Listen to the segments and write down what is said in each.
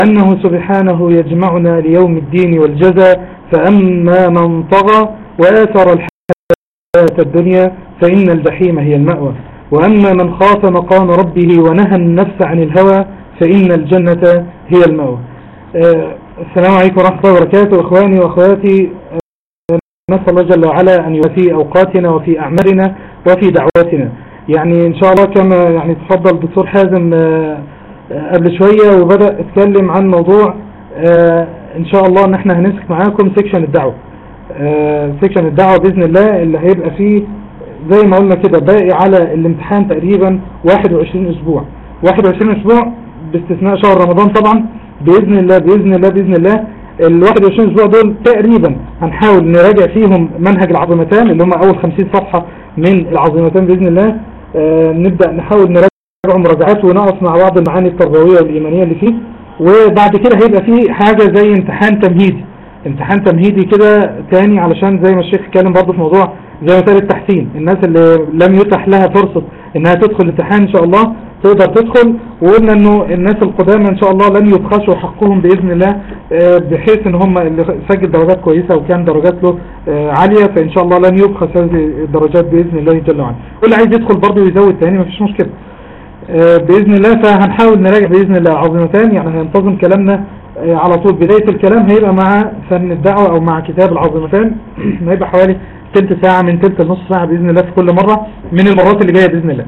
أنه سبحانه يجمعنا ليوم الدين والجزاء فأما من طغى وآثر الحياة الدنيا فإن الجحيم هي المأوى وأما من خاف مقام ربه ونهى النفس عن الهوى فإن الجنة هي المأوى آه، السلام عليكم ورحمة الله وبركاته إخواني وأخواتي آه، نسأل الله جل وعلا أن يوفي أوقاتنا وفي أعمالنا وفي دعواتنا يعني إن شاء الله كما يعني تفضل دكتور حازم آه، قبل شوية وبدأ اتكلم عن موضوع إن شاء الله إن احنا هنمسك معاكم سيكشن الدعوة سيكشن الدعوة بإذن الله اللي هيبقى فيه زي ما قلنا كده باقي على الامتحان تقريبا 21 اسبوع 21 اسبوع باستثناء شهر رمضان طبعا بإذن الله بإذن الله بإذن الله ال 21 اسبوع دول تقريبا هنحاول نراجع فيهم منهج العظيمتان اللي هم اول 50 صفحة من العظيمتان بإذن الله آه نبدأ نحاول نراجع مراجعات ونقف مع بعض المعاني التربوية والإيمانية اللي فيه وبعد كده هيبقى فيه حاجة زي امتحان تمهيدي امتحان تمهيدي كده تاني علشان زي ما الشيخ اتكلم برضه في موضوع زي مثال التحسين الناس اللي لم يتح لها فرصة انها تدخل الامتحان ان شاء الله تقدر تدخل وقلنا انه الناس القدامى ان شاء الله لن يبخسوا حقهم باذن الله آه، بحيث ان هم اللي سجل درجات كويسة وكان درجات له آه، عالية فان شاء الله لن يبخس هذه الدرجات باذن الله جل وعلا واللي عايز يدخل برضه يزود تاني مفيش مشكلة آه، باذن الله فهنحاول نراجع باذن الله عظيمتان يعني هننتظم كلامنا على طول بداية الكلام هيبقى مع فن الدعوة او مع كتاب العظيمتان هيبقى حوالي تلت ساعة من تلت لنص ساعة بإذن الله في كل مرة من المرات اللي جاية بإذن الله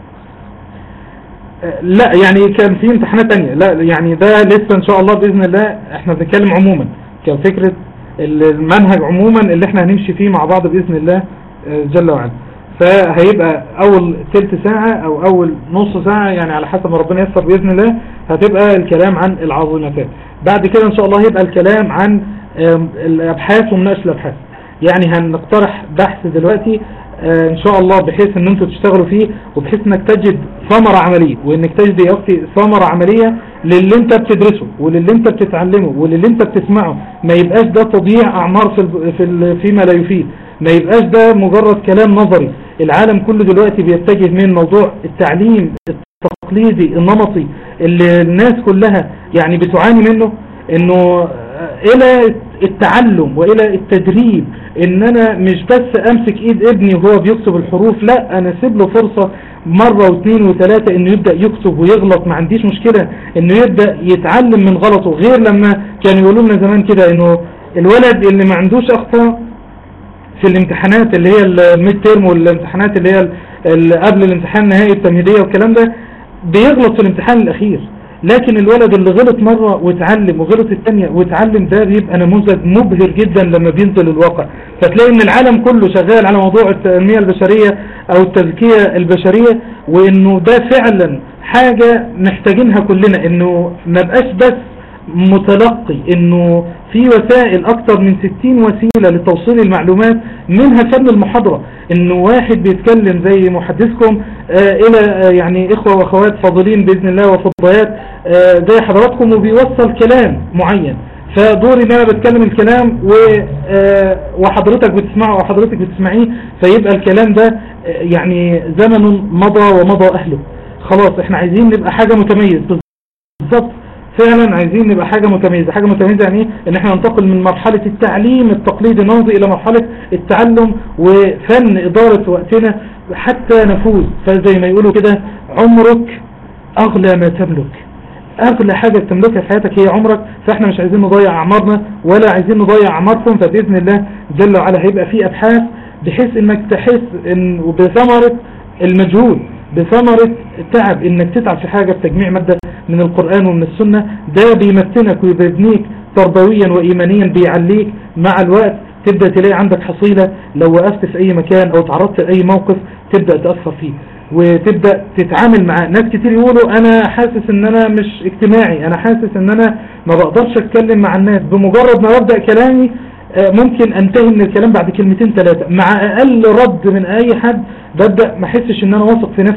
لا يعني كان في امتحانات تانية لا يعني ده لسه ان شاء الله بإذن الله احنا بنتكلم عموما كفكرة المنهج عموما اللي احنا هنمشي فيه مع بعض بإذن الله جل وعلا فهيبقى اول تلت ساعة او اول نص ساعة يعني على حسب ما ربنا يسر بإذن الله هتبقى الكلام عن العظيمتات بعد كده ان شاء الله هيبقى الكلام عن الابحاث ومناقشه الابحاث يعني هنقترح بحث دلوقتي آه، ان شاء الله بحيث ان انتوا تشتغلوا فيه وبحيث انك تجد ثمرة عملية وانك تجد يا اختي ثمرة عملية للي انت بتدرسه وللي انت بتتعلمه وللي انت بتسمعه ما يبقاش ده تضييع اعمار في, في فيما لا يفيد ما يبقاش ده مجرد كلام نظري العالم كله دلوقتي بيتجه من موضوع التعليم التقليدي النمطي اللي الناس كلها يعني بتعاني منه انه الى التعلم والى التدريب ان انا مش بس امسك ايد ابني وهو بيكتب الحروف لا انا اسيب له فرصة مرة واثنين وثلاثة انه يبدأ يكتب ويغلط ما عنديش مشكلة انه يبدأ يتعلم من غلطه غير لما كانوا يقولوا لنا زمان كده انه الولد اللي ما عندوش اخطاء في الامتحانات اللي هي الميد تيرم والامتحانات اللي هي اللي قبل الامتحان النهائي التمهيدية والكلام ده بيغلط في الامتحان الاخير لكن الولد اللي غلط مرة واتعلم وغلط الثانية واتعلم ده بيبقى نموذج مبهر جدا لما بينزل الواقع فتلاقي ان العالم كله شغال على موضوع التنمية البشرية او التزكية البشرية وانه ده فعلا حاجة محتاجينها كلنا انه ما بقاش بس متلقي انه في وسائل اكتر من 60 وسيلة لتوصيل المعلومات منها فن المحاضرة انه واحد بيتكلم زي محدثكم آه الى آه يعني اخوة واخوات فاضلين باذن الله وفضيات آه زي حضراتكم وبيوصل كلام معين فدوري ان انا بتكلم الكلام و وحضرتك بتسمعه او حضرتك بتسمعيه فيبقى الكلام ده يعني زمن مضى ومضى اهله خلاص احنا عايزين نبقى حاجة متميز بالظبط فعلا عايزين نبقى حاجة متميزة حاجة متميزة يعني ايه ان احنا ننتقل من مرحلة التعليم التقليدي النمطي الى مرحلة التعلم وفن ادارة وقتنا حتى نفوز فزي ما يقولوا كده عمرك اغلى ما تملك اغلى حاجة تملكها في حياتك هي عمرك فاحنا مش عايزين نضيع اعمارنا ولا عايزين نضيع اعماركم فباذن الله جل وعلا هيبقى في ابحاث بحيث انك تحس ان بثمرة المجهود بثمرة تعب انك تتعب في حاجة بتجميع مادة من القرآن ومن السنة ده بيمتنك ويبنيك تربويا وإيمانيا بيعليك مع الوقت تبدأ تلاقي عندك حصيلة لو وقفت في أي مكان أو تعرضت لأي موقف تبدأ تأثر فيه وتبدأ تتعامل مع ناس كتير يقولوا أنا حاسس إن أنا مش اجتماعي أنا حاسس إن أنا ما بقدرش أتكلم مع الناس بمجرد ما أبدأ كلامي ممكن انتهي من الكلام بعد كلمتين ثلاثة مع اقل رد من اي حد ببدأ ما احسش ان انا واثق في نفسي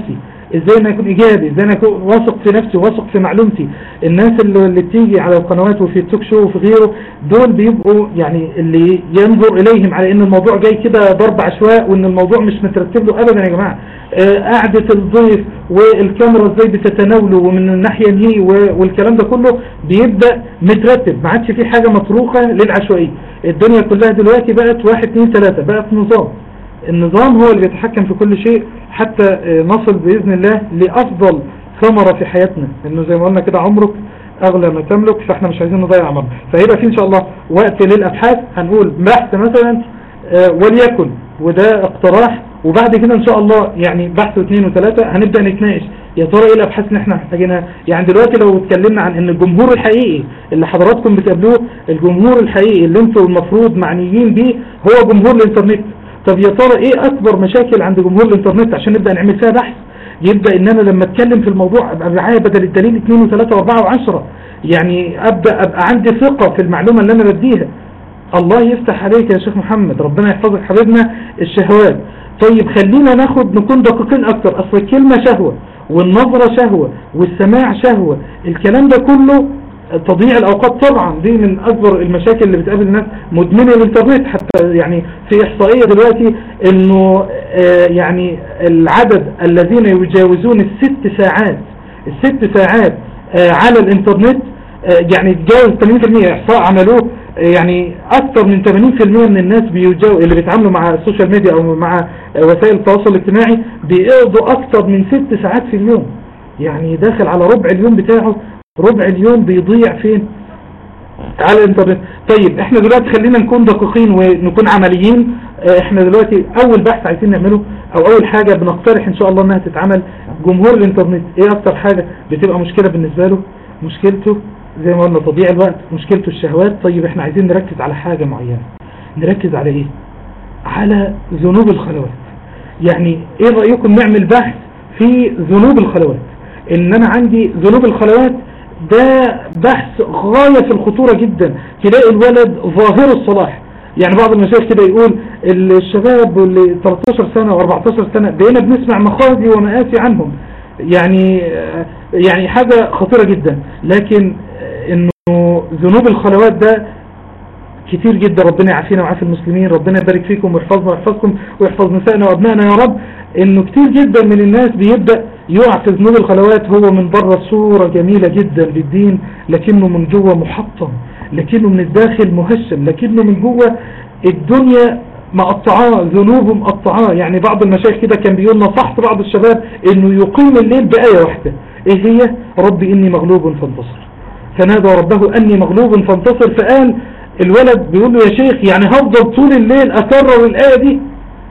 ازاي انا اكون ايجابي ازاي انا اكون واثق في نفسي واثق في معلومتي الناس اللي, اللي بتيجي على القنوات وفي التوك شو وفي غيره دول بيبقوا يعني اللي ينظر اليهم على ان الموضوع جاي كده ضرب عشواء وان الموضوع مش مترتب له ابدا يا جماعة آه، قعدة الضيف والكاميرا ازاي بتتناوله ومن الناحية دي والكلام ده كله بيبدأ مترتب ما عادش في حاجة مطروقة للعشوائية الدنيا كلها دلوقتي بقت واحد اتنين تلاتة بقت نظام النظام هو اللي بيتحكم في كل شيء حتى آه، نصل بإذن الله لأفضل ثمرة في حياتنا انه زي ما قلنا كده عمرك اغلى ما تملك فاحنا مش عايزين نضيع عمرنا فهيبقى في ان شاء الله وقت للابحاث هنقول بحث مثلا آه، وليكن وده اقتراح وبعد كده ان شاء الله يعني بحث واثنين وثلاثة هنبدأ نتناقش يا ترى ايه الابحاث اللي احنا محتاجينها يعني دلوقتي لو اتكلمنا عن ان الجمهور الحقيقي اللي حضراتكم بتقابلوه الجمهور الحقيقي اللي انتوا المفروض معنيين بيه هو جمهور الانترنت طب يا ترى ايه اكبر مشاكل عند جمهور الانترنت عشان نبدأ نعمل فيها بحث يبدأ ان انا لما اتكلم في الموضوع ابقى معايا بدل الدليل 2 و3 و4 و10 يعني ابدأ ابقى عندي ثقة في المعلومة اللي انا بديها الله يفتح عليك يا شيخ محمد ربنا يحفظك حبيبنا الشهوات طيب خلينا ناخد نكون دقيقين اكتر اصل الكلمة شهوة والنظرة شهوة والسماع شهوة الكلام ده كله تضييع الاوقات طبعا دي من اكبر المشاكل اللي بتقابل الناس مدمنه الانترنت حتى يعني في احصائية دلوقتي انه آه، يعني العدد الذين يجاوزون الست ساعات الست ساعات آه، على الانترنت آه، يعني تجاوز 80% احصاء عملوه يعني اكثر من 80% من الناس بيجاو اللي بيتعاملوا مع السوشيال ميديا او مع وسائل التواصل الاجتماعي بيقضوا اكثر من ست ساعات في اليوم يعني داخل على ربع اليوم بتاعه ربع اليوم بيضيع فين على الانترنت طيب احنا دلوقتي خلينا نكون دقيقين ونكون عمليين احنا دلوقتي اول بحث عايزين نعمله او اول حاجة بنقترح ان شاء الله انها تتعمل جمهور الانترنت ايه اكتر حاجة بتبقى مشكلة بالنسبة له مشكلته زي ما قلنا تضييع الوقت مشكلته الشهوات طيب احنا عايزين نركز على حاجة معينة نركز على ايه على ذنوب الخلوات يعني ايه رأيكم نعمل بحث في ذنوب الخلوات ان انا عندي ذنوب الخلوات ده بحث غاية في الخطورة جدا تلاقي الولد ظاهر الصلاح يعني بعض المشايخ كده يقول الشباب اللي 13 سنة و14 سنة بقينا بنسمع مخازي ومآسي عنهم يعني يعني حاجة خطيرة جدا لكن انه ذنوب الخلوات ده كتير جدا ربنا يعافينا ويعافي المسلمين ربنا يبارك فيكم ويحفظنا ويحفظكم ويحفظ نسائنا وابنائنا يا رب انه كتير جدا من الناس بيبدأ يقع في ذنوب الخلوات هو من بره صورة جميلة جدا للدين لكنه من جوه محطم لكنه من الداخل مهشم لكنه من جوه الدنيا مقطعاه ذنوبه مقطعاه يعني بعض المشايخ كده كان بيقول نصحت بعض الشباب انه يقيم الليل بآية واحدة ايه هي ربي اني مغلوب فانتصر فنادى ربه اني مغلوب فانتصر فقال الولد بيقول له يا شيخ يعني هفضل طول الليل اكرر الآية دي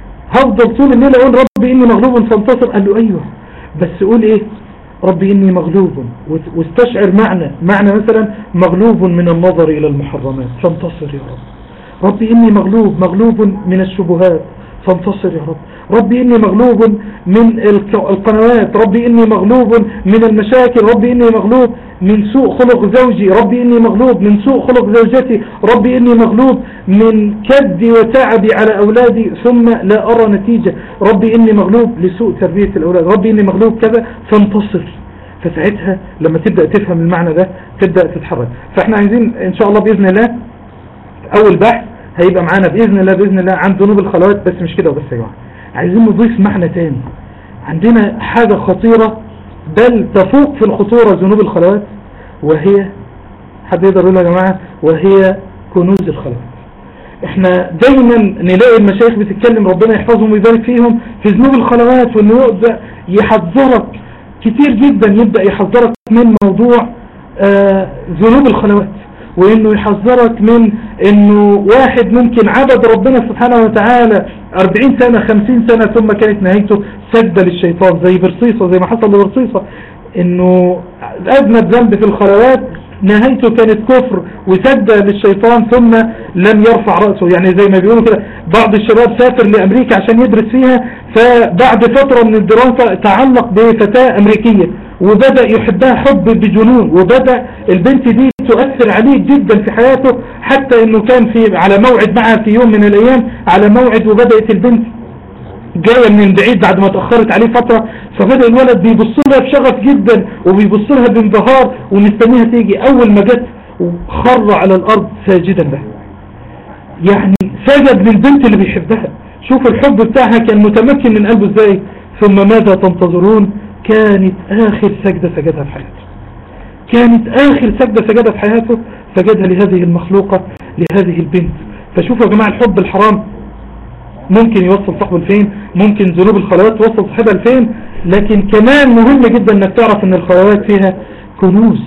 هفضل طول الليل اقول ربي اني مغلوب فانتصر قال له ايوه بس قول ايه ربي اني مغلوب واستشعر معنى معنى مثلا مغلوب من النظر الى المحرمات فانتصر يا رب ربي إني مغلوب مغلوب من الشبهات فانتصر يا رب ربي إني مغلوب من القنوات ربي إني مغلوب من المشاكل ربي إني مغلوب من سوء خلق زوجي ربي إني مغلوب من سوء خلق زوجتي ربي إني مغلوب من كدي وتعبي على أولادي ثم لا أرى نتيجة ربي إني مغلوب لسوء تربية الأولاد ربي إني مغلوب كذا فانتصر فساعتها لما تبدأ تفهم المعنى ده تبدأ تتحرك فاحنا عايزين ان شاء الله بإذن الله اول بحث هيبقى معانا بإذن الله بإذن الله عن ذنوب الخلوات بس مش كده وبس يا جماعة عايزين نضيف معنى تاني عندنا حاجة خطيرة بل تفوق في الخطورة ذنوب الخلوات وهي حد يقدر يقول يا جماعة وهي كنوز الخلوات احنا دايما نلاقي المشايخ بتتكلم ربنا يحفظهم ويبارك فيهم في ذنوب الخلوات وانه يبدأ يحذرك كتير جدا يبدأ يحذرك من موضوع آه ذنوب الخلوات وانه يحذرك من انه واحد ممكن عبد ربنا سبحانه وتعالى 40 سنة 50 سنة ثم كانت نهايته سجدة للشيطان زي برصيصة زي ما حصل لبرصيصة انه اذنب ذنب في الخلوات نهايته كانت كفر وسجدة للشيطان ثم لم يرفع رأسه يعني زي ما بيقولوا كده بعض الشباب سافر لأمريكا عشان يدرس فيها فبعد فترة من الدراسة تعلق بفتاة أمريكية وبدأ يحبها حب بجنون وبدأ البنت دي تؤثر عليه جدا في حياته حتى انه كان في على موعد معها في يوم من الايام على موعد وبدأت البنت جاية من بعيد بعد ما تأخرت عليه فترة فبدأ الولد بيبص لها بشغف جدا وبيبص لها بانبهار ومستنيها تيجي اول ما جت خر على الارض ساجدا لها يعني سجد للبنت اللي بيحبها شوف الحب بتاعها كان متمكن من قلبه ازاي ثم ماذا تنتظرون كانت اخر سجدة سجدها في حياته كانت اخر سجدة سجدها في حياته سجدها لهذه المخلوقة لهذه البنت فشوفوا يا جماعة الحب الحرام ممكن يوصل صاحبه لفين ممكن ذنوب الخلوات توصل صاحبها لفين لكن كمان مهم جدا انك تعرف ان الخلوات فيها كنوز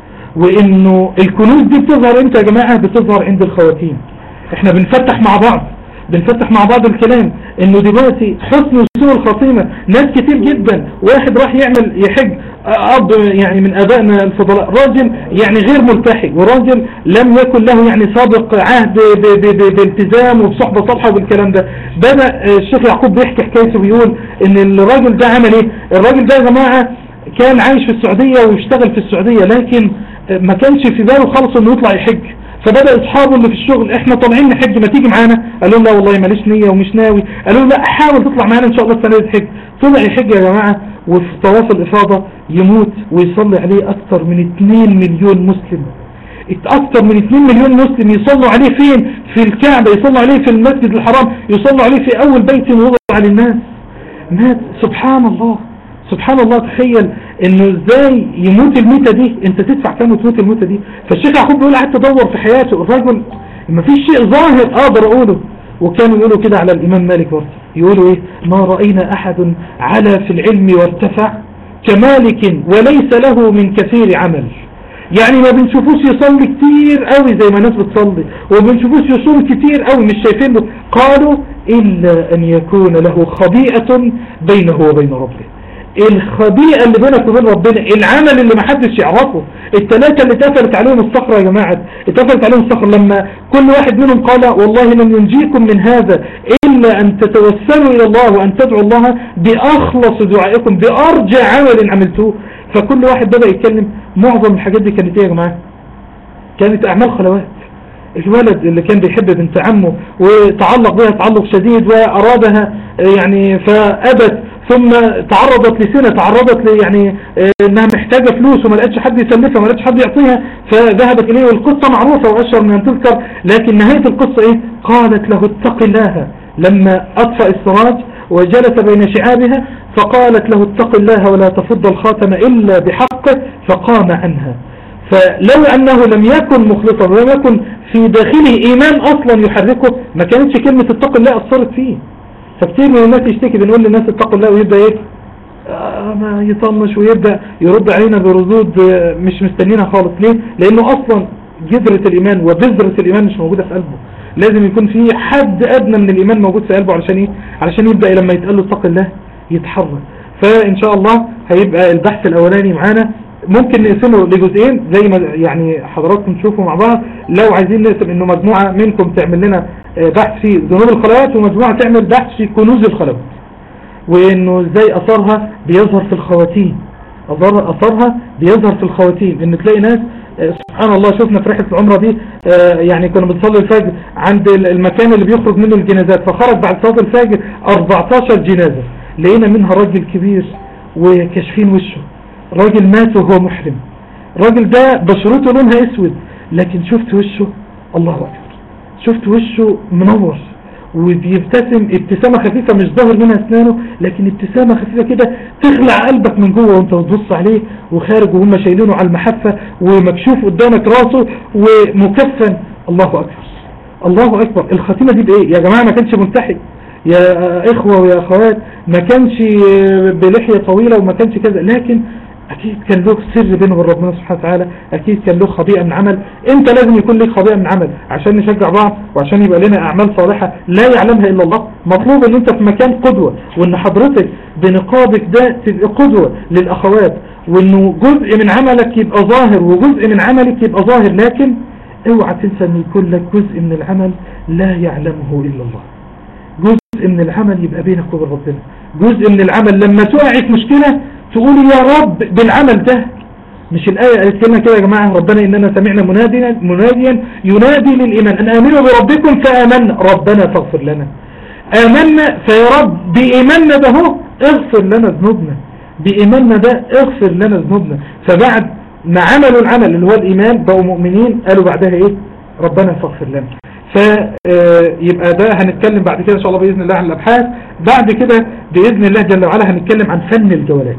وانه الكنوز دي بتظهر امتى يا جماعة بتظهر عند الخواتيم احنا بنفتح مع بعض بنفتح مع بعض الكلام انه دلوقتي حسن وسوء الخاتمة ناس كتير جدا واحد راح يعمل يحج اب يعني من ابائنا الفضلاء راجل يعني غير ملتحي وراجل لم يكن له يعني سابق عهد بالتزام وبصحبة صالحة وبالكلام ده بدأ الشيخ يعقوب بيحكي حكايته بيقول ان الراجل ده عمل ايه الراجل ده يا جماعة كان عايش في السعودية ويشتغل في السعودية لكن ما كانش في باله خالص انه يطلع يحج فبدأ اصحابه اللي في الشغل احنا طالعين نحج ما تيجي معانا قالوا لا والله ماليش نية ومش ناوي قالوا لا حاول تطلع معانا ان شاء الله السنة دي تحج طلع يحج يا جماعة وفي طواف الافاضة يموت ويصلي عليه اكثر من 2 مليون مسلم اكثر من 2 مليون مسلم يصلوا عليه فين في الكعبة يصلوا عليه في المسجد الحرام يصلوا عليه في اول بيت وضع للناس مات سبحان الله سبحان الله تخيل انه ازاي يموت الميتة دي انت تدفع كام وتموت الميتة دي فالشيخ يعقوب بيقول قعدت ادور في حياته الراجل ما فيش شيء ظاهر اقدر اقوله وكانوا يقولوا كده على الامام مالك برضه يقولوا ايه ما رأينا احد على في العلم وارتفع كمالك وليس له من كثير عمل يعني ما بنشوفوش يصلي كتير قوي زي ما الناس بتصلي وما بنشوفوش يصوم كتير قوي مش شايفينه قالوا إلا أن يكون له خبيئة بينه وبين ربه الخبيئة اللي بينك وبين ربنا العمل اللي محدش يعرفه الثلاثة اللي اتفلت عليهم الصخرة يا جماعة اتفلت عليهم الصخرة لما كل واحد منهم قال والله لن ينجيكم من هذا إلا أن تتوسلوا إلى الله وأن تدعوا الله بأخلص دعائكم بأرجى عمل عملتوه فكل واحد بدأ يتكلم معظم الحاجات دي كانت ايه يا جماعة كانت أعمال خلوات الولد اللي كان بيحب بنت عمه وتعلق بها تعلق شديد وأرادها يعني فأبت ثم تعرضت لسنة تعرضت لي يعني آه، انها محتاجة فلوس وما لقتش حد يسلفها وما لقتش حد يعطيها فذهبت اليه والقصة معروفة واشهر من ان تذكر لكن نهاية القصة ايه قالت له اتق الله لما اطفأ السراج وجلس بين شعابها فقالت له اتق الله ولا تفض الخاتم الا بحقه فقام عنها فلو انه لم يكن مخلصا ولم يكن في داخله ايمان اصلا يحركه ما كانتش كلمة اتق الله اثرت فيه فكتير من الناس يشتكي بنقول للناس اتقوا الله ويبدأ ايه آه ما يطنش ويبدأ يرد علينا بردود آه، مش مستنينا خالص ليه لانه اصلا جذرة الايمان وبذرة الايمان مش موجودة في قلبه لازم يكون في حد ادنى من الايمان موجود في قلبه علشان ايه علشان يبدأ لما يتقال له اتق الله يتحرك فان شاء الله هيبقى البحث الاولاني معانا ممكن نقسمه لجزئين زي ما يعني حضراتكم تشوفوا مع بعض لو عايزين نقسم انه مجموعة منكم تعمل لنا آه، بحث في ذنوب الخلوات ومجموعة تعمل بحث في كنوز الخلوات وانه ازاي اثرها بيظهر في الخواتيم اثرها بيظهر في الخواتيم ان تلاقي ناس آه، سبحان الله شفنا في رحلة العمرة دي آه، يعني كنا بنصلي الفجر عند المكان اللي بيخرج منه الجنازات فخرج بعد صلاة الفجر 14 جنازة لقينا منها راجل كبير وكشفين وشه راجل مات وهو محرم الراجل ده بشرته لونها اسود لكن شفت وشه الله اكبر شفت وشه منور وبيبتسم ابتسامة خفيفة مش ظاهر منها اسنانه لكن ابتسامة خفيفة كده تخلع قلبك من جوه وانت بتبص عليه وخارج وهم شايلينه على المحفة ومكشوف قدامك راسه ومكفن الله اكبر الله اكبر الخاتمة دي بايه يا جماعة ما كانش منتحي يا اخوة ويا اخوات ما كانش بلحية طويلة وما كانش كذا لكن اكيد كان له سر بينه وبين ربنا سبحانه وتعالى اكيد كان له خبيئة من عمل انت لازم يكون لك خبيئة من عمل عشان نشجع بعض وعشان يبقى لنا اعمال صالحة لا يعلمها الا الله مطلوب ان انت في مكان قدوة وان حضرتك بنقابك ده تبقى قدوة للاخوات وانه جزء من عملك يبقى ظاهر وجزء من عملك يبقى ظاهر لكن اوعى تنسى ان يكون لك جزء من العمل لا يعلمه الا الله جزء من العمل يبقى بينك وبين ربنا جزء من العمل لما تقع في مشكلة تقول يا رب بالعمل ده مش الآية قالت لنا كده يا جماعة ربنا إننا سمعنا مناديا, مناديا ينادي للإيمان أن آمنوا بربكم فآمنا ربنا تغفر لنا آمنا فيا رب بإيماننا ده هو اغفر لنا ذنوبنا بإيماننا ده اغفر لنا ذنوبنا فبعد ما عملوا العمل اللي هو الإيمان بقوا مؤمنين قالوا بعدها إيه ربنا فاغفر لنا فيبقى ده هنتكلم بعد كده إن شاء الله بإذن الله عن الأبحاث بعد كده بإذن الله جل وعلا هنتكلم عن فن الجولات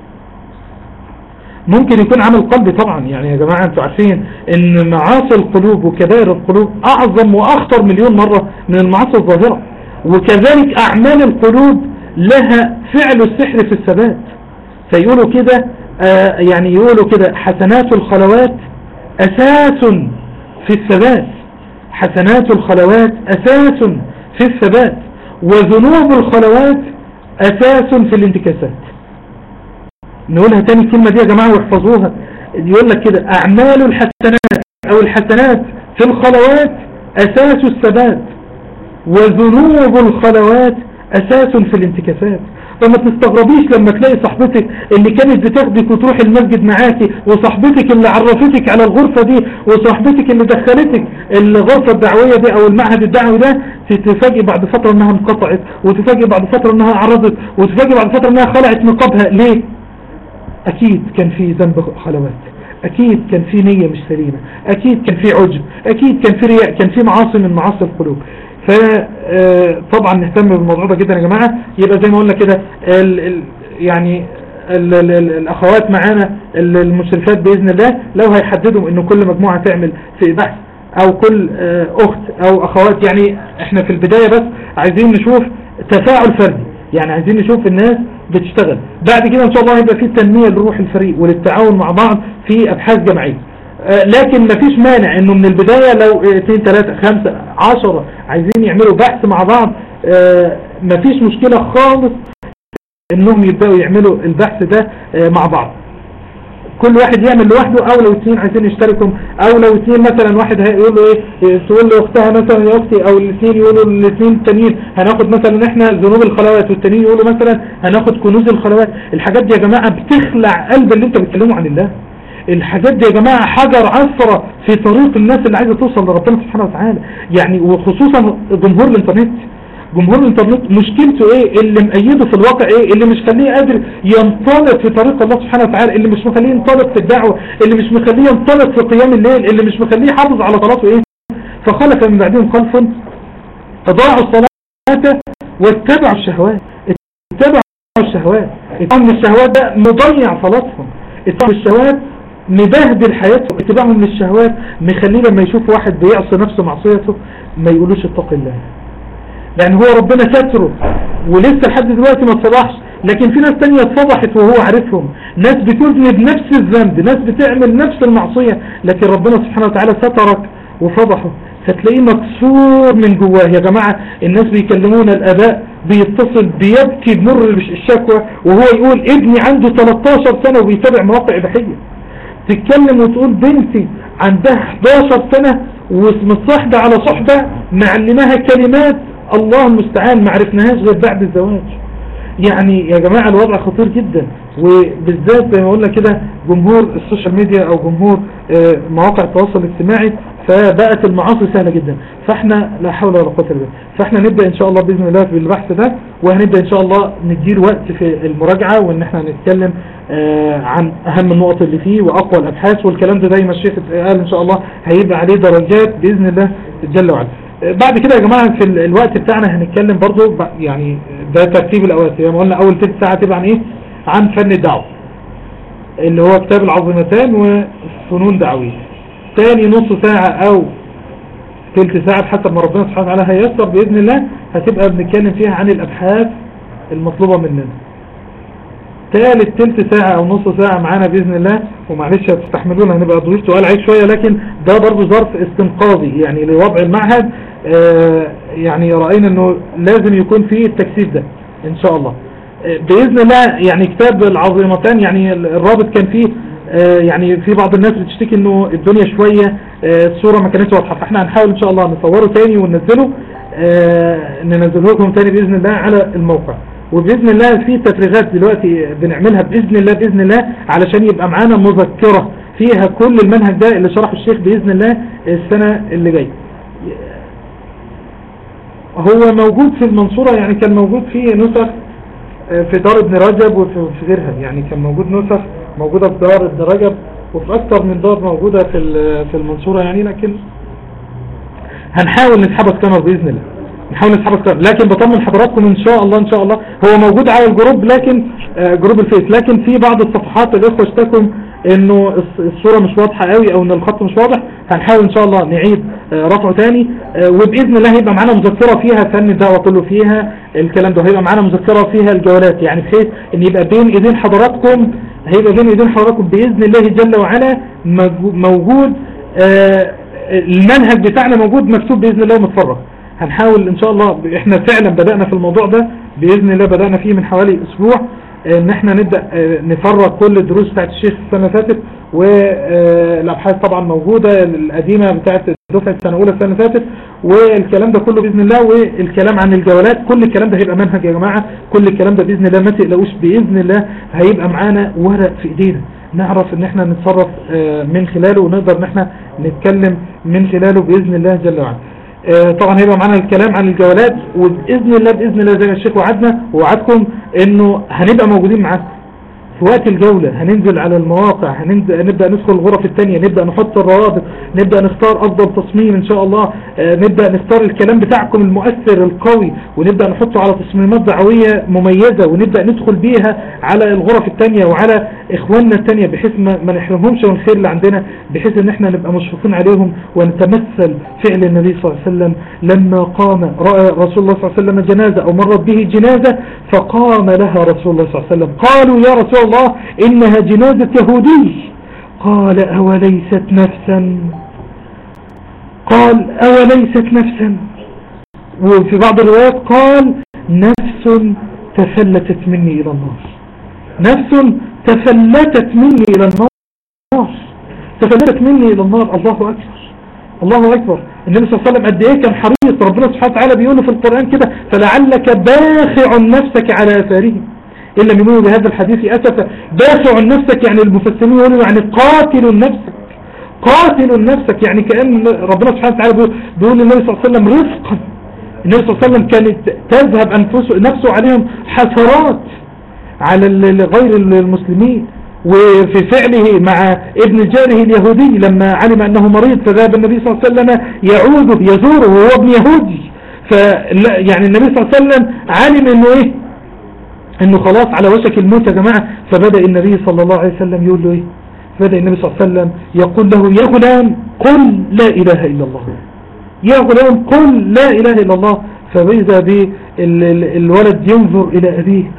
ممكن يكون عمل قلبي طبعا يعني يا جماعة انتوا عارفين ان معاصي القلوب وكبائر القلوب اعظم واخطر مليون مرة من المعاصي الظاهرة وكذلك اعمال القلوب لها فعل السحر في الثبات فيقولوا كده آه يعني يقولوا كده حسنات الخلوات اساس في الثبات حسنات الخلوات اساس في الثبات وذنوب الخلوات اساس في الانتكاسات نقولها تاني الكلمة دي يا جماعة واحفظوها يقول لك كده اعمال الحسنات او الحسنات في الخلوات اساس الثبات وذنوب الخلوات اساس في الانتكاسات فما تستغربيش لما تلاقي صاحبتك اللي كانت بتاخدك وتروح المسجد معاكي وصاحبتك اللي عرفتك على الغرفة دي وصاحبتك اللي دخلتك الغرفة الدعوية دي او المعهد الدعوي ده تتفاجئ بعد فترة انها انقطعت وتفاجئ بعد فترة انها عرضت وتفاجئ بعد فترة انها خلعت نقابها ليه اكيد كان في ذنب خلوات اكيد كان في نية مش سليمة اكيد كان في عجب اكيد كان في رياء كان في معاصي من معاصي القلوب فطبعا نهتم بالموضوع ده جدا يا جماعة يبقى زي ما قلنا كده يعني ال ال ال الاخوات معانا المشرفات باذن الله لو هيحددوا انه كل مجموعة تعمل في بحث او كل اخت او اخوات يعني احنا في البداية بس عايزين نشوف تفاعل فردي يعني عايزين نشوف الناس بتشتغل بعد كده ان شاء الله هيبقى في تنمية لروح الفريق وللتعاون مع بعض في ابحاث جماعية لكن مفيش مانع انه من البداية لو 2 3 5 10 عايزين يعملوا بحث مع بعض مفيش مشكلة خالص انهم يبدأوا يعملوا البحث ده مع بعض كل واحد يعمل لوحده او لو اثنين عايزين يشتركوا او لو اثنين مثلا واحد هيقول له ايه تقول له اختها مثلا يا اختي او الاثنين يقولوا الاثنين التانيين هناخد مثلا احنا ذنوب الخلوات والتانيين يقولوا مثلا هناخد كنوز الخلوات الحاجات دي يا جماعة بتخلع قلب اللي انت بتكلمه عن الله الحاجات دي يا جماعة حجر عثرة في طريق الناس اللي عايزة توصل لربنا سبحانه وتعالى يعني وخصوصا جمهور الانترنت جمهور الانترنت مشكلته ايه اللي مأيده في الواقع ايه اللي مش خليه قادر ينطلق في طريق الله سبحانه وتعالى اللي مش مخليه ينطلق في الدعوة اللي مش مخليه ينطلق في قيام الليل اللي مش مخليه يحافظ على صلاته ايه فخلف من بعدهم خلف اضاعوا الصلاة واتبعوا الشهوات اتبعوا الشهوات اتبعوا من الشهوات ده مضيع صلاتهم اتبعوا الشهوات مبهدل حياتهم اتباعهم للشهوات مخليه لما يشوف واحد بيعصي نفسه معصيته ما يقولوش اتق الله لان هو ربنا ستره ولسه لحد دلوقتي ما اتصلحش لكن في ناس تانية اتفضحت وهو عارفهم ناس بتذنب نفس الذنب ناس بتعمل نفس المعصية لكن ربنا سبحانه وتعالى سترك وفضحه فتلاقيه مكسور من جواه يا جماعة الناس بيكلمونا الاباء بيتصل بيبكي بمر الشكوى وهو يقول ابني عنده 13 سنة وبيتابع مواقع اباحية تتكلم وتقول بنتي عندها 11 سنة ومتصاحبة على صحبة معلمها كلمات الله المستعان ما عرفناهاش غير بعد الزواج يعني يا جماعة الوضع خطير جدا وبالذات زي ما قلنا كده جمهور السوشيال ميديا او جمهور مواقع التواصل الاجتماعي فبقت المعاصي سهلة جدا فاحنا لا حول ولا قوة الا بالله فاحنا نبدأ ان شاء الله بإذن الله في البحث ده وهنبدأ ان شاء الله ندير وقت في المراجعة وان احنا نتكلم عن اهم النقط اللي فيه واقوى الابحاث والكلام ده زي ما الشيخ قال ان شاء الله هيبقى عليه درجات بإذن الله جل وعلا بعد كده يا جماعة في الوقت بتاعنا هنتكلم برضو يعني ده ترتيب الاوقات زي ما قلنا اول ثلث ساعة تبقى عن ايه عن فن الدعوة اللي هو كتاب العظيمتان وفنون دعوية تاني نص ساعة او ثلث ساعة حسب ما ربنا سبحانه وتعالى هيسر بإذن الله هتبقى بنتكلم فيها عن الأبحاث المطلوبة مننا ثالث تلت ساعة او نص ساعة معانا بإذن الله ومعلش هتستحملونا هنبقى ضيف سؤال عيد شوية لكن ده برضو ظرف استنقاذي يعني لوضع المعهد آه يعني رأينا انه لازم يكون فيه التكثيف ده ان شاء الله آه بإذن الله يعني كتاب العظيمتان يعني الرابط كان فيه آه يعني في بعض الناس بتشتكي انه الدنيا شوية الصورة ما كانتش واضحة فاحنا هنحاول ان شاء الله نصوره تاني وننزله ننزله لكم تاني بإذن الله على الموقع وبإذن الله في تفريغات دلوقتي بنعملها بإذن الله بإذن الله علشان يبقى معانا مذكرة فيها كل المنهج ده اللي شرحه الشيخ بإذن الله السنة اللي جايه هو موجود في المنصورة يعني كان موجود فيه نسخ آه، في دار ابن رجب وفي وفي غيرها يعني كان موجود نسخ موجودة في دار ابن رجب وفي أكثر من دار موجودة في ال- في المنصورة يعني لكن هنحاول نسحبها سكانر بإذن الله نحاول نسحبها سكانر لكن بطمن حضراتكم إن شاء الله إن شاء الله هو موجود على الجروب لكن آه، جروب الفيس لكن في بعض الصفحات الإخوة اشتكوا إنه الص- الصورة مش واضحة قوي أو إن الخط مش واضح هنحاول إن شاء الله نعيد آه، رفعه تاني آه، وبإذن الله هيبقى معانا مذكرة فيها فن الدعوة كله فيها الكلام ده هيبقى معانا مذكرة فيها الجولات يعني بحيث إن يبقى بين إيدين حضراتكم هيبقى بين إيدين حضراتكم بإذن الله جل وعلا مج- موجود آه، المنهج بتاعنا موجود مكتوب بإذن الله ومتفرغ هنحاول ان شاء الله احنا فعلا بدأنا في الموضوع ده بإذن الله بدأنا فيه من حوالي اسبوع آه، ان احنا نبدأ آه، نفرغ كل الدروس بتاعت الشيخ السنة اللي فاتت والابحاث طبعا موجودة القديمة بتاعت دفعة السنة الاولى السنة اللي فاتت والكلام ده كله بإذن الله والكلام عن الجولات كل الكلام ده هيبقى منهج يا جماعة كل الكلام ده بإذن الله ما تقلقوش بإذن الله هيبقى معانا ورق في ايدينا نعرف ان احنا نتصرف آه، من خلاله ونقدر ان احنا نتكلم من خلاله بإذن الله جل وعلا آه، طبعا هيبقى معانا الكلام عن الجولات وبإذن الله بإذن الله زي ما الشيخ وعدنا ووعدكم انه هنبقى موجودين معاكم في وقت الجولة هننزل على المواقع هننزل نبدأ ندخل الغرف التانية نبدأ نحط الروابط نبدأ نختار أفضل تصميم إن شاء الله آه، نبدأ نختار الكلام بتاعكم المؤثر القوي ونبدأ نحطه على تصميمات دعوية مميزة ونبدأ ندخل بيها على الغرف التانية وعلى إخواننا التانية بحيث ما, ما نحرمهمش من الخير اللي عندنا بحيث إن احنا نبقى مشفقين عليهم ونتمثل فعل النبي صلى الله عليه وسلم لما قام رأى رسول الله صلى الله عليه وسلم جنازة أو مرت به جنازة فقام لها رسول الله صلى الله عليه وسلم قالوا يا رسول الله إنها جنازة يهودي قال أوليست نفسا قال أوليست نفسا وفي بعض الروايات قال نفس تفلتت مني إلى النار نفس تفلتت مني إلى النار تفلتت مني إلى النار الله أكبر الله أكبر النبي صلى الله عليه وسلم قد إيه كان حريص ربنا سبحانه وتعالى بيقوله في القرآن كده فلعلك باخع نفسك على آثارهم إن لم يؤمنوا بهذا الحديث أسفا باخع نفسك يعني المفسرين يقولوا يعني قاتل نفسك قاتل نفسك يعني كأن ربنا سبحانه وتعالى بيقول- بيقول للنبي صلى الله عليه وسلم رفقا النبي صلى الله عليه وسلم كانت تذهب أنفسه نفسه عليهم حسرات على ال- غير المسلمين وفي فعله مع ابن جاره اليهودي لما علم أنه مريض فذهب النبي صلى الله عليه وسلم يعوده يزوره وهو ابن يهودي ف يعني النبي صلى الله عليه وسلم علم انه ايه انه خلاص على وشك الموت يا جماعة فبدأ النبي صلى الله عليه وسلم يقول له ايه بدأ النبي صلى الله عليه وسلم يقول له يا غلام قل لا اله الا الله يا غلام قل لا اله الا الله فإذا بالولد ينظر الى ابيه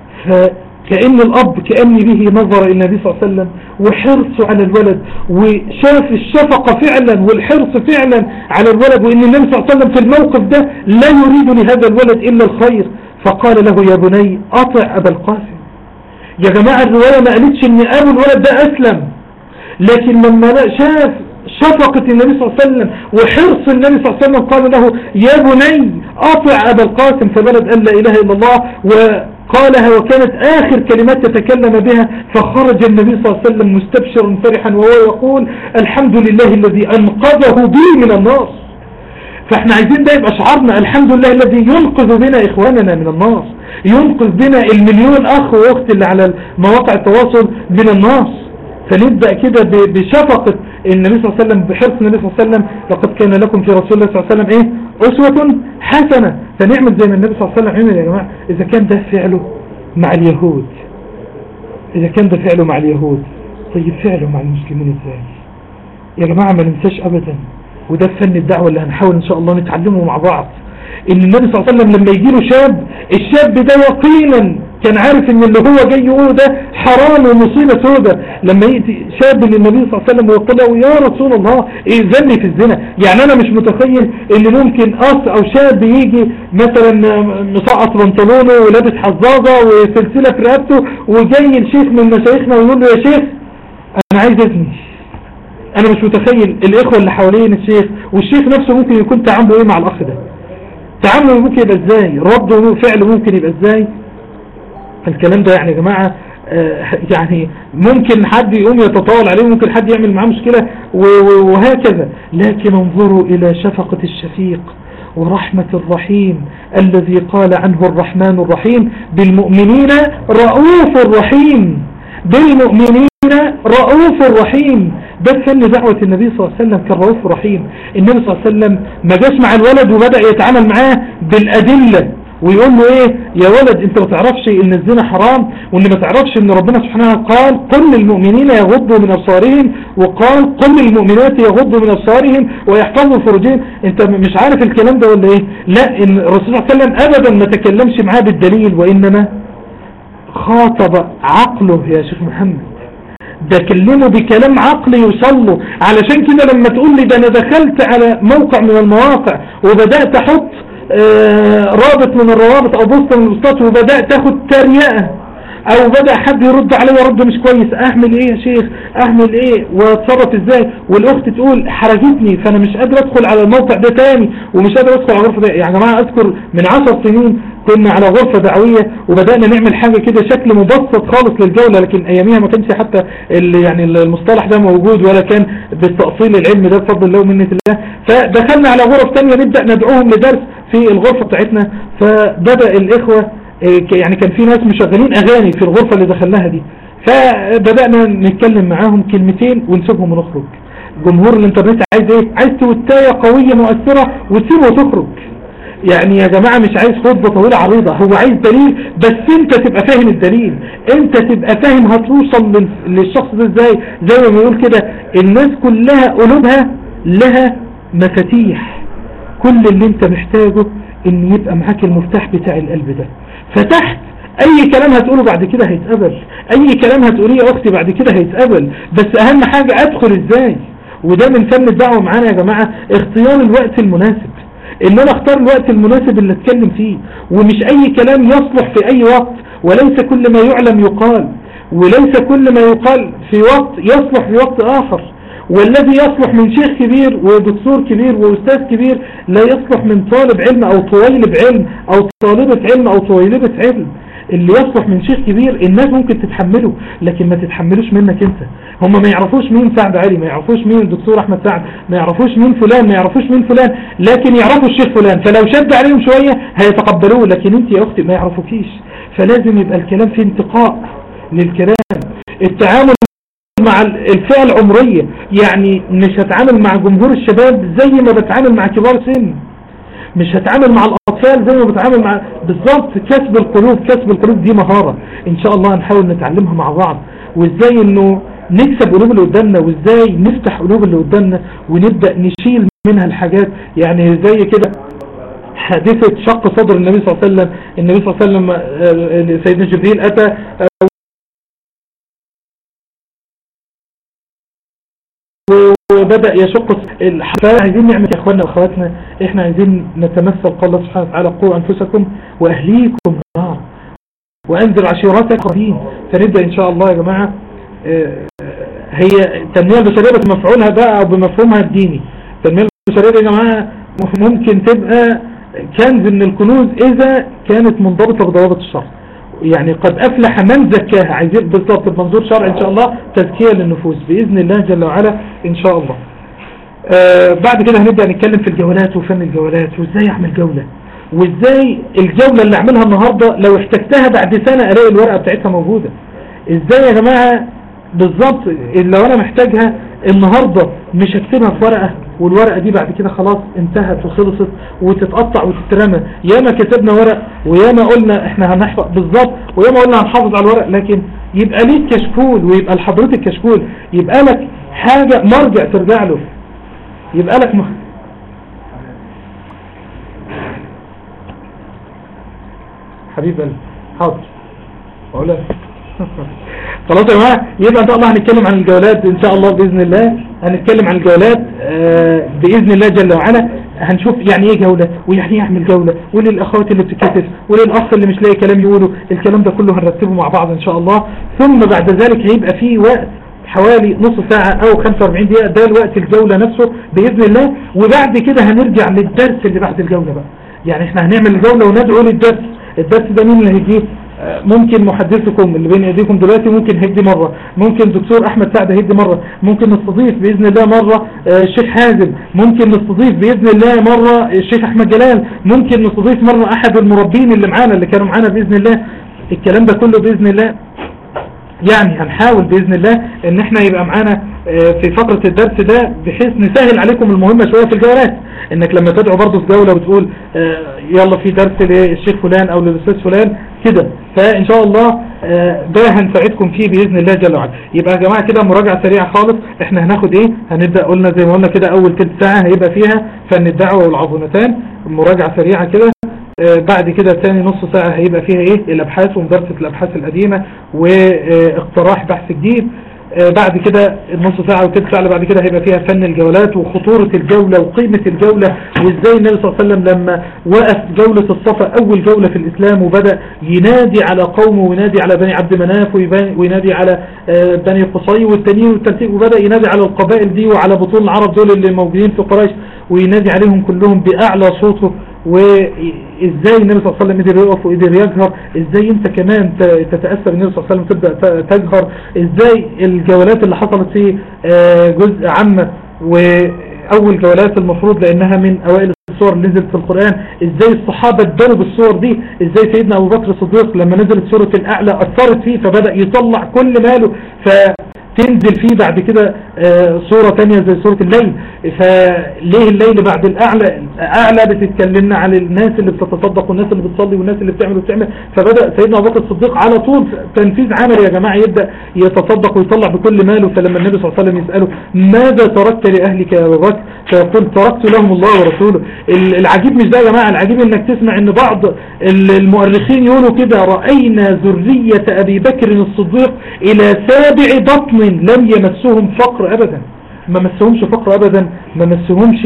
فكأن الاب كأن به نظر الى النبي صلى الله عليه وسلم وحرصه على الولد وشاف الشفقة فعلا والحرص فعلا على الولد وان النبي صلى الله عليه وسلم في الموقف ده لا يريد لهذا الولد الا الخير فقال له يا بني اطع ابا القاسم يا جماعة الرواية ما قالتش ان ابو الولد ده اسلم لكن لما شاف شفقة النبي صلى الله عليه وسلم وحرص النبي صلى الله عليه وسلم قال له يا بني اطع ابا القاسم فبلد قال لا اله الا الله وقالها وكانت اخر كلمات تتكلم بها فخرج النبي صلى الله عليه وسلم مستبشرا فرحا وهو يقول الحمد لله الذي انقذه بي من النار فاحنا عايزين ده يبقى شعارنا الحمد لله الذي ينقذ بنا اخواننا من النار ينقذ بنا المليون اخ واخت اللي على مواقع التواصل من النار فنبدأ كده ب- بشفقة النبي صلى الله عليه وسلم بحرص النبي صلى الله عليه وسلم لقد كان لكم في رسول الله صلى الله عليه وسلم ايه اسوة حسنة فنعمل زي ما النبي صلى الله عليه وسلم عمل يا جماعة اذا كان ده فعله مع اليهود اذا كان ده فعله مع اليهود طيب فعله مع المسلمين ازاي يا جماعة ما ننساش ابدا وده فن الدعوة اللي هنحاول ان شاء الله نتعلمه مع بعض ان النبي صلى الله عليه وسلم لما يجي له شاب الشاب ده يقينا كان عارف ان اللي هو جاي يقوله ده حرام ومصيبة سودة لما يأتي شاب للنبي صلى الله عليه وسلم ويقول له يا رسول الله اذني في الزنا يعني انا مش متخيل ان ممكن اخ او شاب يجي مثلا مسقط بنطلونه ولابس حظاظة وسلسلة في رقبته وجاي الشيخ من مشايخنا ويقول له يا شيخ انا عايز اذني انا مش متخيل الاخوة اللي حوالين الشيخ والشيخ نفسه ممكن يكون تعامله ايه مع الاخ ده تعامله ممكن يبقى ازاي رده وفعله ممكن يبقى ازاي الكلام ده يعني يا جماعة آه، يعني ممكن حد يقوم يتطاول عليه ممكن حد يعمل معاه مشكلة و- و- وهكذا لكن انظروا الى شفقة الشفيق ورحمة الرحيم الذي قال عنه الرحمن الرحيم بالمؤمنين رؤوف رحيم بالمؤمنين رؤوف رحيم ده كان دعوة النبي صلى الله عليه وسلم كان رؤوف رحيم النبي صلى الله عليه وسلم ما جاش مع الولد وبدأ يتعامل معاه بالأدلة ويقول له ايه يا ولد انت ما تعرفش ان الزنا حرام وان ما تعرفش ان ربنا سبحانه قال قل للمؤمنين يغضوا من ابصارهم وقال قل للمؤمنات يغضوا من ابصارهم ويحفظوا فروجهم انت مش عارف الكلام ده ولا ايه لا ان الرسول صلى الله عليه وسلم ابدا ما تكلمش معاه بالدليل وانما خاطب عقله يا شيخ محمد ده كلمه بكلام عقلي يوصله علشان كده لما تقول لي ده انا دخلت على موقع من المواقع وبدأت احط آه رابط من الروابط او بوست من البوستات وبدأت اخد تريقة او بدأ حد يرد عليا رد مش كويس اعمل ايه يا شيخ اعمل ايه واتصرف ازاي والاخت تقول حرجتني فانا مش قادر ادخل على الموقع ده تاني ومش قادر ادخل على الغرفة ده يا جماعة اذكر من عشر سنين كنا على غرفة دعوية وبدأنا نعمل حاجة كده شكل مبسط خالص للجولة لكن اياميها ما كانش حتى يعني المصطلح ده موجود ولا كان بالتأصيل العلمي ده بفضل الله ومنة الله فدخلنا على غرف تانية نبدأ ندعوهم لدرس في الغرفة بتاعتنا فبدأ الاخوة يعني كان في ناس مشغلين اغاني في الغرفة اللي دخلناها دي فبدأنا نتكلم معاهم كلمتين ونسيبهم ونخرج جمهور الانترنت عايز ايه عايز توتاية قوية مؤثرة وتسيبه وتخرج يعني يا جماعة مش عايز خطبة طويلة عريضة هو عايز دليل بس انت تبقى فاهم الدليل انت تبقى فاهم هتوصل للشخص ده ازاي زي ما بيقول كده الناس كلها قلوبها لها مفاتيح كل اللي انت محتاجه ان يبقى معاك المفتاح بتاع القلب ده فتحت اي كلام هتقوله بعد كده هيتقبل اي كلام هتقوليه يا اختي بعد كده هيتقبل بس اهم حاجة ادخل ازاي وده من فن الدعوة معانا يا جماعة اختيار الوقت المناسب ان انا اختار الوقت المناسب اللي اتكلم فيه ومش اي كلام يصلح في اي وقت وليس كل ما يعلم يقال وليس كل ما يقال في وقت يصلح في وقت اخر والذي يصلح من شيخ كبير ودكتور كبير واستاذ كبير لا يصلح من طالب علم او طويلب علم او طالبة علم او طويلبة علم اللي يصلح من شيخ كبير الناس ممكن تتحمله لكن ما تتحملوش منك انت هم ما يعرفوش مين سعد علي ما يعرفوش مين الدكتور احمد سعد ما يعرفوش مين فلان ما يعرفوش مين فلان لكن يعرفوا الشيخ فلان فلو شد عليهم شوية هيتقبلوه لكن انت يا اختي ما يعرفوكيش فلازم يبقى الكلام فيه انتقاء للكلام التعامل مع الفئة العمرية يعني مش هتعامل مع جمهور الشباب زي ما بتعامل مع كبار سن مش هتعامل مع الأطفال زي ما بتعامل مع بالظبط كسب القلوب كسب القلوب دي مهارة ان شاء الله هنحاول نتعلمها مع بعض وازاي انه نكسب قلوب اللي قدامنا وازاي نفتح قلوب اللي قدامنا ونبدأ نشيل منها الحاجات يعني زي كده حادثة شق صدر النبي صلى الله عليه وسلم النبي صلى الله عليه وسلم سيدنا جبريل أتى وبدأ يشق عايزين نعمل يا اخواننا واخواتنا احنا عايزين نتمثل قال الله سبحانه وتعالى قوا انفسكم واهليكم نار وانزل عشيراتك قربين فنبدأ ان شاء الله يا جماعة هي التنمية البشرية بمفعولها بقى او بمفهومها الديني التنمية البشرية يا جماعة ممكن تبقى كنز من الكنوز اذا كانت منضبطة بضوابط الشرع يعني قد افلح من زكاها عايزين بالضبط بمنظور شرع ان شاء الله تزكية للنفوس باذن الله جل وعلا ان شاء الله آه بعد كده هنبدأ نتكلم في الجولات وفن الجولات وازاي اعمل جولة وازاي الجولة اللي اعملها النهاردة لو احتجتها بعد سنة الاقي الورقة بتاعتها موجودة ازاي يا جماعة بالظبط لو انا محتاجها النهاردة مش هكتبها في ورقة والورقة دي بعد كده خلاص انتهت وخلصت وتتقطع وتترمى ياما كتبنا ورق وياما قلنا احنا هنحفظ بالظبط وياما قلنا هنحافظ على الورق لكن يبقى ليك كشكول ويبقى لحضرتك كشكول يبقى لك حاجة مرجع ترجع له يبقى لك مح... حبيب قلبي حاضر اقولها خلاص يا جماعه يبقى ان شاء الله هنتكلم عن الجولات ان شاء الله باذن الله هنتكلم عن الجولات آه باذن الله جل وعلا هنشوف يعني ايه جولة ويعني ايه اعمل جولة وللاخوات اللي بتتكتف وللاخ اللي مش لاقي كلام يقوله الكلام ده كله هنرتبه مع بعض ان شاء الله ثم بعد ذلك هيبقى فيه وقت حوالي نص ساعة او 45 دقيقة ده الوقت الجولة نفسه بإذن الله وبعد كده هنرجع للدرس اللي بعد الجولة بقى يعني احنا هنعمل الجولة وندعو للدرس الدرس ده مين اللي هيجيه ممكن محدثكم اللي بين ايديكم دلوقتي ممكن هيدي مرة ممكن دكتور احمد سعد هيدي مرة ممكن نستضيف باذن الله مرة الشيخ حازم ممكن نستضيف باذن الله مرة الشيخ احمد جلال ممكن نستضيف مرة احد المربين اللي معانا اللي كانوا معانا باذن الله الكلام ده كله باذن الله يعني هنحاول بإذن الله ان احنا يبقى معانا في فقرة الدرس ده بحيث نسهل عليكم المهمة شوية في الجولات انك لما تدعو برضه في جولة وتقول يلا في درس للشيخ فلان او للأستاذ فلان كده فان شاء الله ده هنساعدكم فيه بإذن الله جل وعلا يبقى يا جماعة كده مراجعة سريعة خالص احنا هناخد ايه هنبدأ قلنا زي ما قلنا كده اول تلت ساعة هيبقى فيها فن الدعوة والعظمتان مراجعة سريعة كده بعد كده تاني نص ساعة هيبقى فيها ايه الابحاث ومدرسة الابحاث القديمة واقتراح بحث جديد بعد كده النص ساعة وثلث ساعة بعد كده هيبقى فيها فن الجولات وخطورة الجولة وقيمة الجولة وازاي النبي صلى الله عليه وسلم لما وقف جولة الصفا اول جولة في الاسلام وبدأ ينادي على قومه وينادي على بني عبد مناف وينادي على بني قصي والتانيين والتلتين وبدأ ينادي على القبائل دي وعلى بطون العرب دول اللي موجودين في قريش وينادي عليهم كلهم بأعلى صوته وازاي النبي صلى الله عليه وسلم قدر يقف وقدر يجهر ازاي انت كمان تتأثر النبي صلى الله عليه وسلم تبدأ تجهر ازاي الجولات اللي حصلت في جزء عامة واول جولات المفروض لانها من اوائل الصور اللي نزلت في القرآن ازاي الصحابة ادوا بالصور دي ازاي سيدنا ابو بكر الصديق لما نزلت سورة الاعلى اثرت فيه فبدأ يطلع كل ماله ف تنزل فيه بعد كده صورة تانية زي صورة الليل فليه الليل بعد الأعلى أعلى بتتكلمنا عن الناس اللي بتتصدق والناس اللي بتصلي والناس اللي بتعمل وبتعمل فبدأ سيدنا أبو بكر الصديق على طول تنفيذ عمل يا جماعة يبدأ يتصدق ويطلع بكل ماله فلما النبي صلى الله عليه وسلم يسأله ماذا تركت لأهلك يا أبو بكر فيقول تركت لهم الله ورسوله العجيب مش ده يا جماعة العجيب انك تسمع ان بعض المؤرخين يقولوا كده رأينا ذرية أبي بكر الصديق إلى سابع بطن لم يمسهم فقر أبدا ما مسهمش فقر أبدا ما مسهمش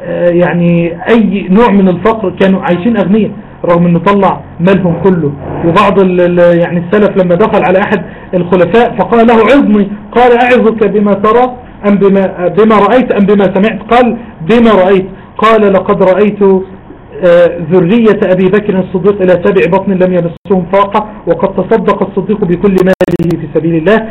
يعني أي نوع من الفقر كانوا عايشين أغنياء رغم انه طلع مالهم كله وبعض يعني السلف لما دخل على أحد الخلفاء فقال له عظني قال أعظك بما ترى أم بما, بما رأيت أم بما سمعت قال بما رأيت قال لقد رأيت ذرية أبي بكر الصديق إلى سبع بطن لم يمسهم فاقة وقد تصدق الصديق بكل ماله في سبيل الله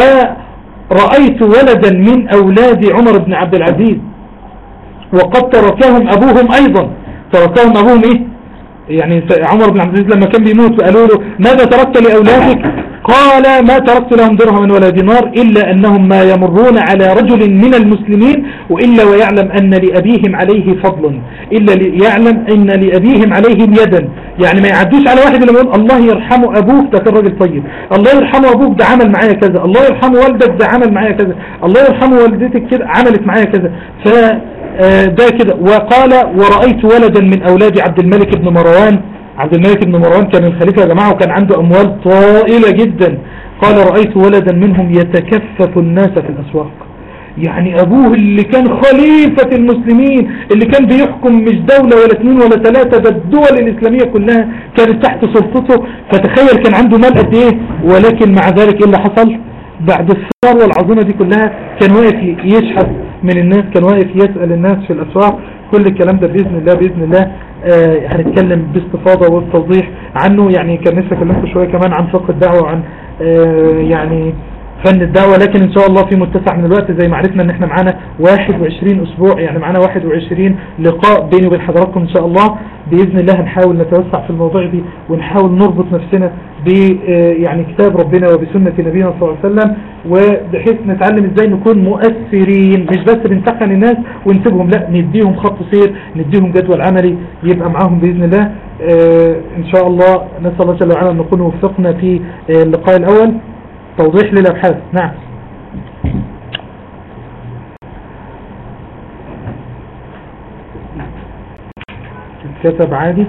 ورأيت ولدا من أولاد عمر بن عبد العزيز وقد تركهم أبوهم أيضا تركهم أبوهم إيه يعني عمر بن عبد العزيز لما كان بيموت وقالوا له ماذا تركت لأولادك قال ما تركت لهم درهم ولا دينار إلا أنهم ما يمرون على رجل من المسلمين وإلا ويعلم أن لأبيهم عليه فضل إلا يعلم أن لأبيهم عليهم يدا يعني ما يعدوش على واحد اللي يقول الله يرحمه أبوك ده كان راجل طيب الله يرحمه أبوك ده عمل معايا كذا الله يرحمه والدك ده عمل معايا كذا الله يرحمه والدتك كده عملت معايا كذا ف ده كده وقال ورأيت ولدا من أولاد عبد الملك بن مروان عبد الملك بن مروان كان الخليفة يا جماعة وكان عنده أموال طائلة جدا قال رأيت ولدا منهم يتكفف الناس في الأسواق يعني أبوه اللي كان خليفة المسلمين اللي كان بيحكم مش دولة ولا اثنين ولا ثلاثة ده الدول الإسلامية كلها كانت تحت سلطته فتخيل كان عنده مال قد إيه ولكن مع ذلك إيه اللي حصل بعد الثروة العظيمة دي كلها كان واقف يشحت من الناس كان واقف يسأل الناس في الأسواق كل الكلام ده بإذن الله بإذن الله آه هنتكلم باستفاضة وبتوضيح عنه يعني كان لسه كلمكم شوية كمان عن فقه الدعوة وعن آه يعني فن الدعوة لكن ان شاء الله في متسع من الوقت زي ما عرفنا ان احنا معانا 21 اسبوع يعني معانا 21 لقاء بيني وبين حضراتكم ان شاء الله باذن الله هنحاول نتوسع في الموضوع دي ونحاول نربط نفسنا ب يعني كتاب ربنا وبسنة نبينا صلى الله عليه وسلم وبحيث نتعلم ازاي نكون مؤثرين مش بس بنسخن الناس ونسيبهم لا نديهم خط سير نديهم جدول عملي يبقى معاهم باذن الله ان شاء الله نسال الله جل وعلا ان نكون وفقنا في اللقاء الاول توضيح للأبحاث نعم كتب عادي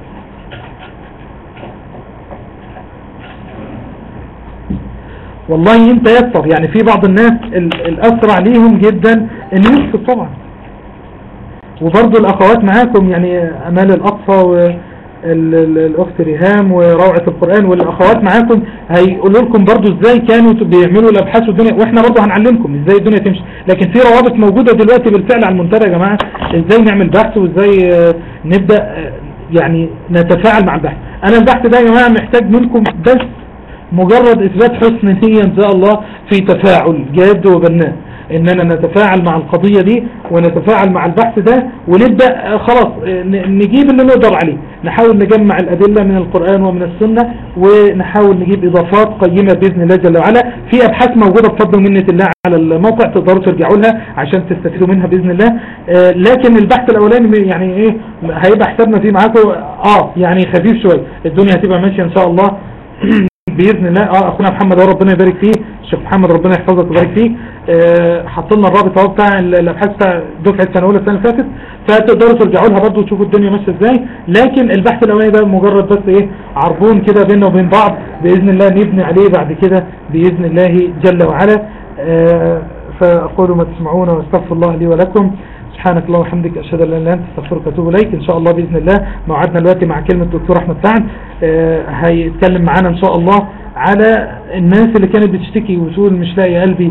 والله انت يسر يعني في بعض الناس الاسرع ليهم جدا ان يكتب طبعا وبرضو الاخوات معاكم يعني امال الاقصى و الاخت ريهام وروعة القرآن والاخوات معاكم هيقولوا لكم برضو ازاي كانوا بيعملوا الابحاث والدنيا واحنا برضو هنعلمكم ازاي الدنيا تمشي لكن في روابط موجودة دلوقتي بالفعل على المنتدى يا جماعة ازاي نعمل بحث وازاي نبدأ يعني نتفاعل مع البحث انا البحث ده يا جماعة محتاج منكم بس مجرد اثبات حسن نية ان شاء الله في تفاعل جاد وبناء اننا نتفاعل مع القضية دي ونتفاعل مع البحث ده ونبدأ آه، خلاص آه، ن- نجيب اللي نقدر عليه نحاول نجمع الادلة من القرآن ومن السنة ونحاول نجيب اضافات قيمة باذن الله جل وعلا في ابحاث موجودة بفضل منة الله على الموقع تقدروا ترجعوا لها عشان تستفيدوا منها باذن الله آه، لكن البحث الاولاني يعني ايه هيبقى حسابنا فيه معاكم اه يعني خفيف شوية الدنيا هتبقى ماشية ان شاء الله باذن الله اه اخونا محمد اهو ربنا يبارك فيه الشيخ محمد ربنا يحفظك ويبارك فيه آه حط لنا الرابط اهو بتاع ال- الابحاث بتاع دفعه سنه اولى السنه اللي فاتت فتقدروا ترجعوا لها برضه وتشوفوا الدنيا ماشيه ازاي لكن البحث الاولاني ده مجرد بس ايه عربون كده بيننا وبين بعض باذن الله نبني عليه بعد كده باذن الله جل وعلا آه فاقول ما تسمعون واستغفر الله لي ولكم سبحانك اللهم وبحمدك اشهد ان لا اله الا انت استغفرك واتوب اليك ان شاء الله باذن الله موعدنا دلوقتي مع كلمه الدكتور احمد سعد آه، هيتكلم معانا ان شاء الله على الناس اللي كانت بتشتكي وتقول مش لاقي قلبي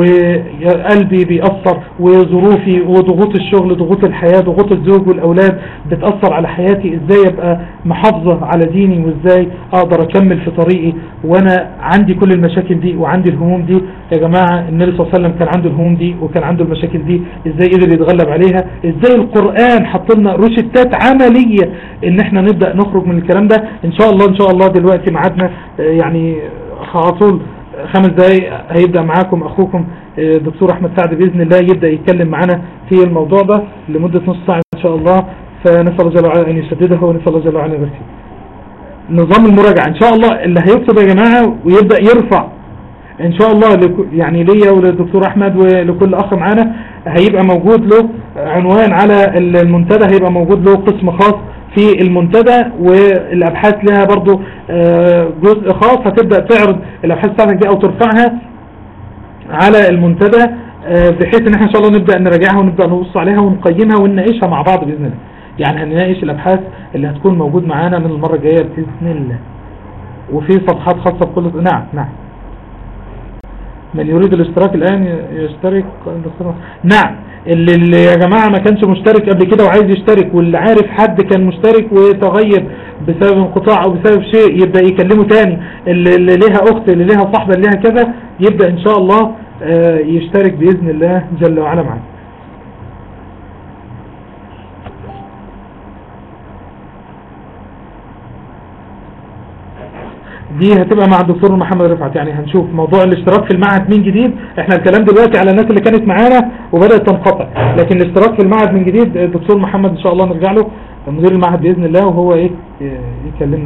وقلبي بيأثر وظروفي وضغوط الشغل ضغوط الحياة ضغوط الزوج والأولاد بتأثر على حياتي ازاي ابقى محافظة على ديني وازاي اقدر اكمل في طريقي وانا عندي كل المشاكل دي وعندي الهموم دي يا جماعة النبي صلى الله عليه وسلم كان عنده الهموم دي وكان عنده المشاكل دي ازاي قدر يتغلب عليها ازاي القرآن حط لنا روشتات عملية ان احنا نبدأ نخرج من الكلام ده ان شاء الله ان شاء الله دلوقتي ميعادنا آه، يعني على طول خمس دقايق هيبدأ معاكم أخوكم آه، دكتور أحمد سعد بإذن الله يبدأ يتكلم معنا في الموضوع ده لمدة نص ساعة إن شاء الله فنسأل الله جل وعلا أن يسدده ونسأل الله جل وعلا أن يبارك فيه. نظام المراجعة إن شاء الله اللي هيكتب يا جماعة ويبدأ يرفع ان شاء الله لك- يعني ليا وللدكتور احمد ولكل اخ معانا هيبقى موجود له عنوان على المنتدى هيبقى موجود له قسم خاص في المنتدى والابحاث لها برضو آه، جزء خاص هتبدأ تعرض الابحاث بتاعتك دي او ترفعها على المنتدى آه، بحيث ان احنا ان شاء الله نبدأ نراجعها ونبدأ نبص عليها ونقيمها ونناقشها مع بعض باذن الله يعني هنناقش الابحاث اللي هتكون موجود معانا من المرة الجاية باذن الله وفي صفحات خاصة بكل نعم نعم من يريد الاشتراك الآن يشترك نعم اللي, اللي يا جماعة ما كانش مشترك قبل كده وعايز يشترك واللي عارف حد كان مشترك وتغيب بسبب انقطاع او بسبب شيء يبدأ يكلمه تاني اللي, اللي ليها اخت اللي ليها صاحبة اللي ليها كذا يبدأ ان شاء الله آه، يشترك بإذن الله جل وعلا معنا دي هتبقى مع الدكتور محمد رفعت يعني هنشوف موضوع الاشتراك في المعهد من جديد احنا الكلام دلوقتي على الناس اللي كانت معانا وبدأت تنقطع لكن الاشتراك في المعهد من جديد الدكتور محمد ان شاء الله نرجع له مدير المعهد بإذن الله وهو ايه يكلمنا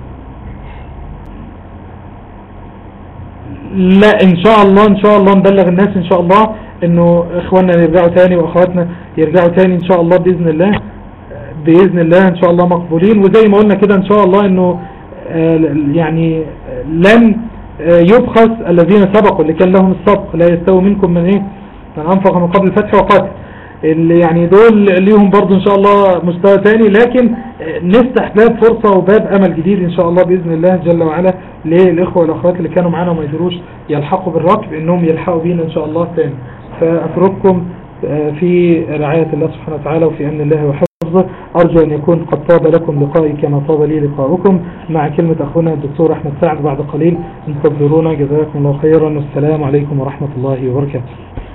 لا ان شاء الله ان شاء الله نبلغ الناس ان شاء الله انه اخواننا يرجعوا تاني واخواتنا يرجعوا تاني ان شاء الله باذن الله باذن الله ان شاء الله مقبولين وزي ما قلنا كده ان شاء الله انه آه، يعني لن آه، يبخس الذين سبقوا اللي كان لهم السبق لا يستوي منكم من ايه من انفق من قبل الفتح وقاتل اللي يعني دول ليهم برضو ان شاء الله مستوى تاني لكن آه، نفتح باب فرصة وباب امل جديد ان شاء الله باذن الله جل وعلا للاخوة والاخوات اللي كانوا معانا وما يقدروش يلحقوا بالركب انهم يلحقوا بينا ان شاء الله تاني فاترككم آه، في رعاية الله سبحانه وتعالى وفي امن الله وحفظه أرجو أن يكون قد طاب لكم لقائي كما طاب لي لقاؤكم مع كلمة أخونا الدكتور أحمد سعد بعد قليل انتظرونا جزاكم الله خيرا والسلام عليكم ورحمة الله وبركاته